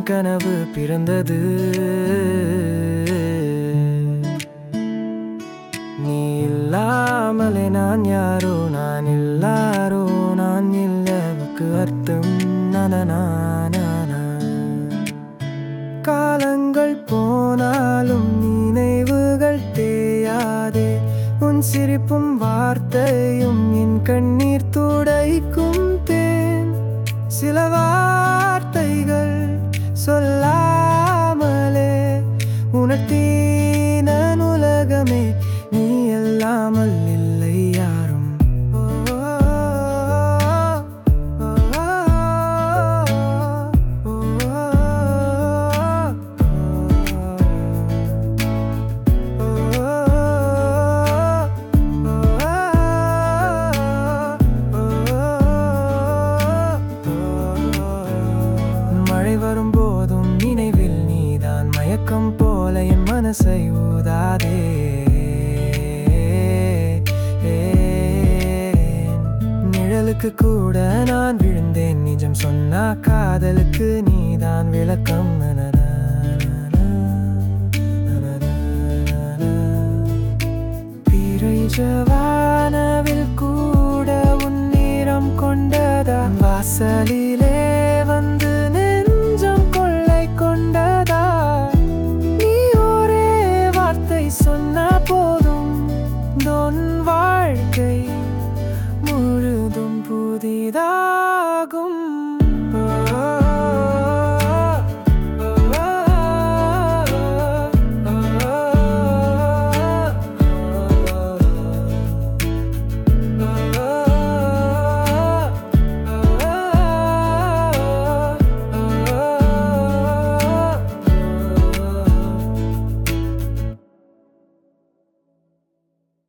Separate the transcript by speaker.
Speaker 1: கனவு பிறந்தது நீ இல்லாமலே நான் யாரோ நான் இல்லாரோ நான் இல்லவுக்கு அர்த்தம் நனனா காலங்கள் போனாலும் நினைவுகள் தேயாதே உன் சிரிப்பும் வார்த்தையும் என் கண்ணீர் துடைக்கும் தேன் சில வார்த்தைகள் சொல்லாமலே உணர்த்தீன உலகமே நீ இல்லாமல் இல்லை யாரும் ஓ, ஓ, ஓ, மழை வரும்போதும் நினைவில் நீதான் மயக்கம் போல என் மனசை ஊதாதே நிழலுக்கு கூட நான் விழுந்தேன் நிஜம் சொன்னா காதலுக்கு நீதான் விளக்கம் என